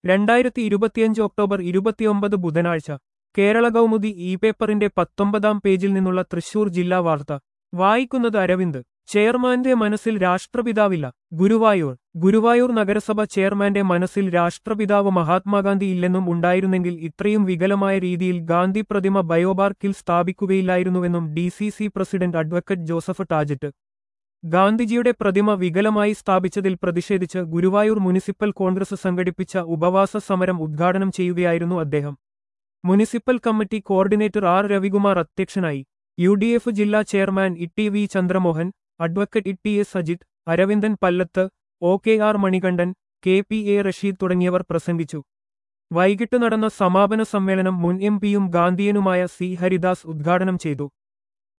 രണ്ടായിരത്തി ഇരുപത്തിയഞ്ച് ഒക്ടോബർ ഇരുപത്തിയൊമ്പത് ബുധനാഴ്ച കേരള കൗമുദി ഇ പേപ്പറിന്റെ പത്തൊമ്പതാം പേജിൽ നിന്നുള്ള തൃശൂർ ജില്ലാ വാർത്ത വായിക്കുന്നത് അരവിന്ദ് ചെയർമാന്റെ മനസ്സിൽ രാഷ്ട്രപിതാവില്ല ഗുരുവായൂർ ഗുരുവായൂർ നഗരസഭ ചെയർമാന്റെ മനസ്സിൽ രാഷ്ട്രപിതാവ് മഹാത്മാഗാന്ധി ഇല്ലെന്നും ഉണ്ടായിരുന്നെങ്കിൽ ഇത്രയും വികലമായ രീതിയിൽ ഗാന്ധി പ്രതിമ ബയോപാർക്കിൽ സ്ഥാപിക്കുകയില്ലായിരുന്നുവെന്നും D C C president advocate Joseph Tajet ഗാന്ധിജിയുടെ പ്രതിമ വികലമായി സ്ഥാപിച്ചതിൽ പ്രതിഷേധിച്ച് ഗുരുവായൂർ മുനിസിപ്പൽ കോൺഗ്രസ് സംഘടിപ്പിച്ച ഉപവാസ സമരം ഉദ്ഘാടനം ചെയ്യുകയായിരുന്നു അദ്ദേഹം municipal committee coordinator R Ravikumar അധ്യക്ഷനായി യു ഡി എഫ് ജില്ലാ chairman E V Chandramohan advocate E S Ajith Aravindan Pallath O K R Manikandan K P A Rasheed തുടങ്ങിയവർ പ്രസംഗിച്ചു വൈകിട്ട് നടന്ന സമാപന സമ്മേളനം മുൻ എം പിയും ഗാന്ധിയനുമായ സി ഹരിദാസ് ഉദ്ഘാടനം ചെയ്തു